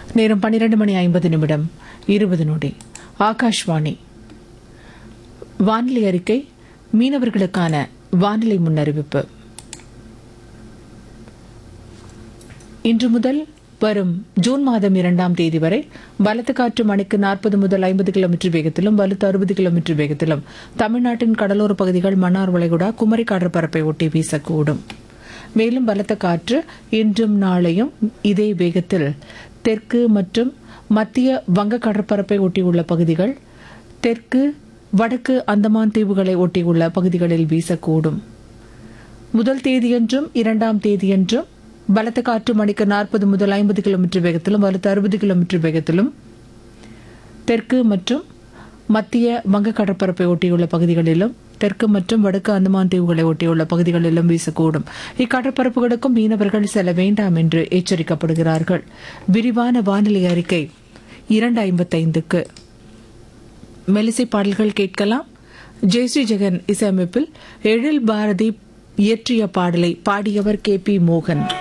நேரம் பன்னிரண்டு மணி ஐம்பது நிமிடம் இருபது நொடி ஆகாஷ்வாணி வானிலை அறிக்கை மீனவர்களுக்கான வானிலை முன்னறிவிப்பு இன்று முதல் வரும் ஜூன் மாதம் இரண்டாம் தேதி வரை பலத்த காற்று மணிக்கு நாற்பது முதல் ஐம்பது கிலோமீட்டர் வேகத்திலும் வலுத்து அறுபது கிலோமீட்டர் வேகத்திலும் தமிழ்நாட்டின் கடலோர பகுதிகள் மன்னார் வளைகுடா குமரி கடற்பரப்பை ஒட்டி வீசக்கூடும் மேலும் பலத்த காற்று இன்றும் நாளையும் இதே வேகத்தில் தெற்கு மற்றும் மத்திய வங்க கடற்பரப்பை ஒட்டியுள்ள பகுதிகள் தெற்கு வடக்கு அந்தமான் தீவுகளை ஒட்டியுள்ள பகுதிகளில் வீசக்கூடும் முதல் தேதியன்றும் இரண்டாம் தேதியன்றும் பலத்த காற்று மணிக்கு நாற்பது முதல் ஐம்பது கிலோமீட்டர் வேகத்திலும் வலுத்து அறுபது கிலோமீட்டர் வேகத்திலும் தெற்கு மற்றும் மத்திய வங்க கடற்பரப்பை ஒட்டியுள்ள பகுதிகளிலும் தெற்கு மற்றும் வடக்கு அந்தமான் தீவுகளை ஒட்டியுள்ள பகுதிகளிலும் வீசக்கூடும் இக்கடற்பரப்புகளுக்கும் மீனவர்கள் செல்ல வேண்டாம் என்று எச்சரிக்கப்படுகிறார்கள் விரிவான வானிலை அறிக்கை இரண்டு ஐம்பத்தைந்துக்கு மெலிசை பாடல்கள் கேட்கலாம் ஜெயஸ்ரீ ஜெகன் இசையமைப்பில் எழில் பாரதி இயற்றிய பாடலை பாடியவர் கே பி மோகன்